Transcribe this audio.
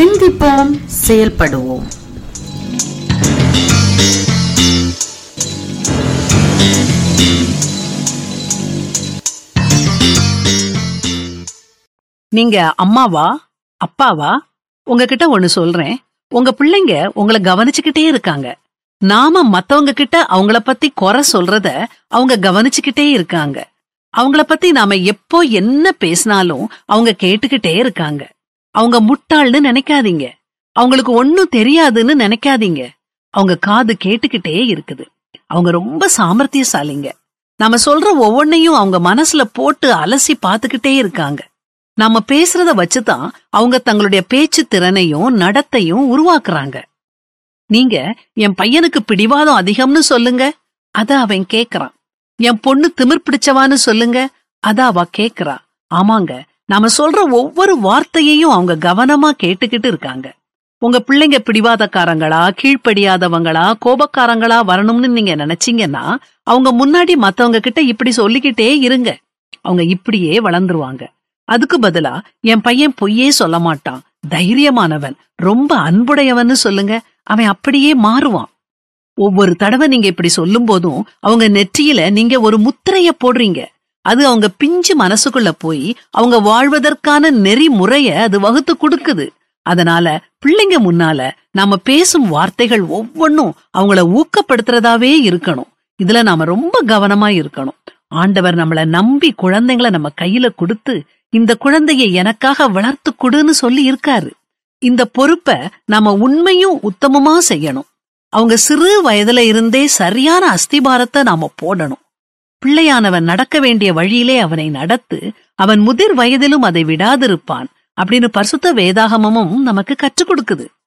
சிந்திப்போம் செயல்படுவோம் நீங்க அம்மாவா அப்பாவா உங்ககிட்ட ஒண்ணு சொல்றேன் உங்க பிள்ளைங்க உங்களை கவனிச்சுக்கிட்டே இருக்காங்க நாம மத்தவங்க கிட்ட அவங்கள பத்தி குறை சொல்றத அவங்க கவனிச்சுக்கிட்டே இருக்காங்க அவங்கள பத்தி நாம எப்போ என்ன பேசினாலும் அவங்க கேட்டுக்கிட்டே இருக்காங்க அவங்க முட்டாள்னு நினைக்காதீங்க அவங்களுக்கு ஒண்ணும் தெரியாதுன்னு நினைக்காதீங்க அவங்க காது கேட்டுக்கிட்டே இருக்குது அவங்க ரொம்ப சாமர்த்தியசாலிங்க நாம சொல்ற ஒவ்வொன்னையும் அவங்க மனசுல போட்டு அலசி பார்த்துக்கிட்டே இருக்காங்க நாம பேசுறத வச்சுதான் அவங்க தங்களுடைய பேச்சு திறனையும் நடத்தையும் உருவாக்குறாங்க நீங்க என் பையனுக்கு பிடிவாதம் அதிகம்னு சொல்லுங்க அத அவன் கேக்குறான் என் பொண்ணு திமிர் பிடிச்சவான்னு சொல்லுங்க அத அவ கேக்குறா ஆமாங்க நாம சொல்ற ஒவ்வொரு வார்த்தையையும் அவங்க கவனமா கேட்டுக்கிட்டு இருக்காங்க உங்க பிள்ளைங்க பிடிவாதக்காரங்களா கீழ்ப்படியாதவங்களா கோபக்காரங்களா வரணும்னு நீங்க நினைச்சீங்கன்னா அவங்க முன்னாடி மத்தவங்க கிட்ட இப்படி சொல்லிக்கிட்டே இருங்க அவங்க இப்படியே வளர்ந்துருவாங்க அதுக்கு பதிலா என் பையன் பொய்யே சொல்ல மாட்டான் தைரியமானவன் ரொம்ப அன்புடையவன்னு சொல்லுங்க அவன் அப்படியே மாறுவான் ஒவ்வொரு தடவை நீங்க இப்படி சொல்லும் போதும் அவங்க நெற்றியில நீங்க ஒரு முத்திரைய போடுறீங்க அது அவங்க பிஞ்சு மனசுக்குள்ள போய் அவங்க வாழ்வதற்கான நெறிமுறைய அது வகுத்து கொடுக்குது அதனால பிள்ளைங்க முன்னால நாம பேசும் வார்த்தைகள் ஒவ்வொன்னும் அவங்கள ஊக்கப்படுத்துறதாவே இருக்கணும் இதுல நாம ரொம்ப கவனமா இருக்கணும் ஆண்டவர் நம்மள நம்பி குழந்தைங்கள நம்ம கையில கொடுத்து இந்த குழந்தைய எனக்காக வளர்த்து கொடுன்னு சொல்லி இருக்காரு இந்த பொறுப்பை நாம உண்மையும் உத்தமமா செய்யணும் அவங்க சிறு வயதுல இருந்தே சரியான அஸ்திபாரத்தை நாம போடணும் பிள்ளையானவன் நடக்க வேண்டிய வழியிலே அவனை நடத்து அவன் முதிர் வயதிலும் அதை விடாதிருப்பான் அப்படின்னு பரிசுத்த வேதாகமமும் நமக்கு கற்றுக் கொடுக்குது